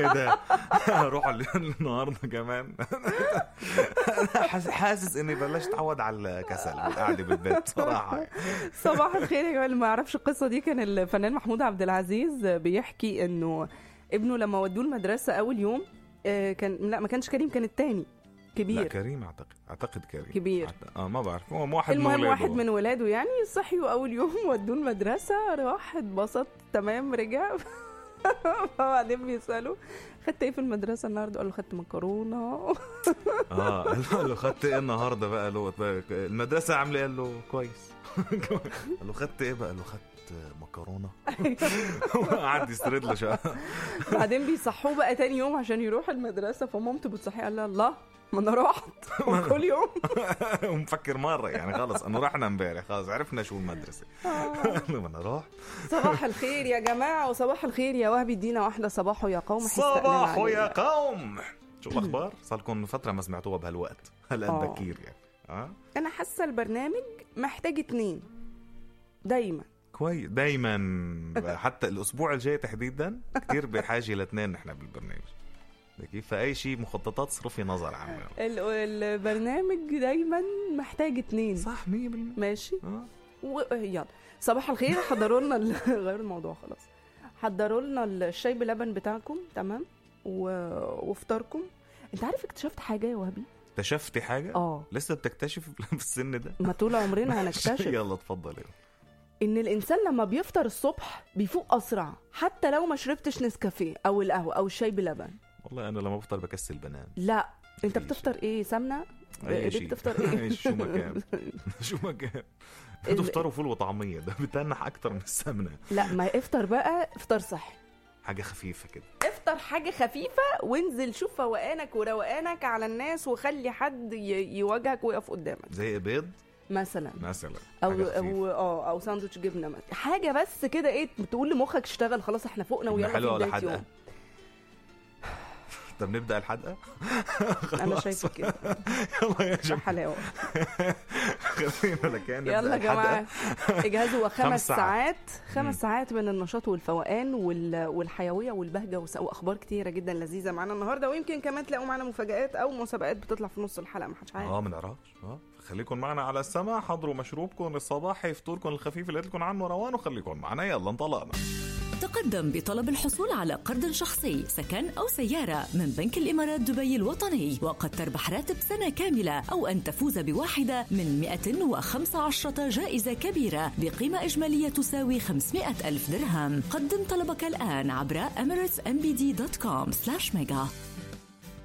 ايه ده روح النهارده كمان أنا حاس- حاسس اني بلشت اتعود على الكسل والقعده بالبيت صراحه يعني. صباح الخير يا جماعه اللي ما يعرفش القصه دي كان الفنان محمود عبد العزيز بيحكي انه ابنه لما ودوه المدرسه اول يوم آه، كان لا ما كانش كريم كان التاني لا كبير كريم اعتقد اعتقد كريم كبير. أعت- اه ما بعرف هو واحد المهم من واحد ولاده. من ولاده يعني صحيوا اول يوم ودوه المدرسه راح اتبسط تمام رجع فبعدين بيسالوا خدت ايه في المدرسه النهارده قال له خدت مكرونه اه قال له خدت ايه النهارده بقى قال له المدرسه عامله إيه؟ قال له كويس قال له خدت ايه بقى قال له خدت مكرونه قعد يسرد له شويه بعدين بيصحوه بقى تاني يوم عشان يروح المدرسه فمامته بتصحيه قال لها الله ما انا رحت كل يوم ومفكر مره يعني خلص انه رحنا امبارح خلص عرفنا شو المدرسه قال له ما انا رحت صباح الخير يا جماعه وصباح الخير يا وهبي ادينا واحده صباحو يا قوم إحنا استقلنا صباح عليه. يا قوم شو الاخبار؟ صار لكم فتره ما سمعتوها بهالوقت هلا آه. بكير يعني اه انا حاسه البرنامج محتاج اتنين دايما كويس دايما حتى الاسبوع الجاي تحديدا كثير بحاجه لاثنين نحن بالبرنامج كيف فاي شيء مخططات صرفي نظر عنه ال- البرنامج دايما محتاج اتنين صح 100% ماشي اه و... يلا صباح الخير حضروا لنا ال... غير الموضوع خلاص حضروا لنا الشاي بلبن بتاعكم تمام و... وفطاركم انت عارف اكتشفت حاجه يا وهبي اكتشفتي حاجه؟ اه لسه بتكتشف في السن ده؟ ما طول عمرنا هنكتشف يلا تفضلي ان الانسان لما بيفطر الصبح بيفوق اسرع حتى لو ما شربتش نسكافيه او القهوه او الشاي بلبن والله انا لما بفطر بكسل بنام لا انت أي بتفطر ايه سمنه اي ليه شيء بتفطر ايه شو ما كان شو ما كان ال- تفطروا فول وطعميه ده بتنح اكثر من السمنه لا ما افطر بقى افطر صحي حاجه خفيفه كده افطر حاجة خفيفة وانزل شوف فوقانك وروقانك على الناس وخلي حد ي- يواجهك ويقف قدامك زي بيض مثلا مثلا او حاجة خفيفة. او اه او ساندوتش جبنه مثلا حاجه بس كده ايه تقول لمخك اشتغل خلاص احنا فوقنا ويلا في حلوه ولا بدايه حدقه يوم طب نبدا الحلقه انا شايفه كده يلا يا ده جماعه حلاوه خلينا لكان نبدأ يلا يا جماعه الحلقة. اجهزوا خمس خمس ساعات. ساعات خمس ساعات من النشاط والفوقان وال... والحيويه والبهجه وس- واخبار كتيره جدا لذيذه معانا النهارده ويمكن كمان تلاقوا معانا مفاجات او مسابقات بتطلع في نص الحلقه ما حدش عارف اه ما نعرفش اه خليكم معنا على السماء حضروا مشروبكم الصباحي فطوركم الخفيف اللي لكم عنه روان وخليكم معنا يلا انطلقنا تقدم بطلب الحصول على قرض شخصي سكن أو سيارة من بنك الإمارات دبي الوطني وقد تربح راتب سنة كاملة أو أن تفوز بواحدة من 115 جائزة كبيرة بقيمة إجمالية تساوي 500 ألف درهم قدم طلبك الآن عبر emirates mbd.com slash mega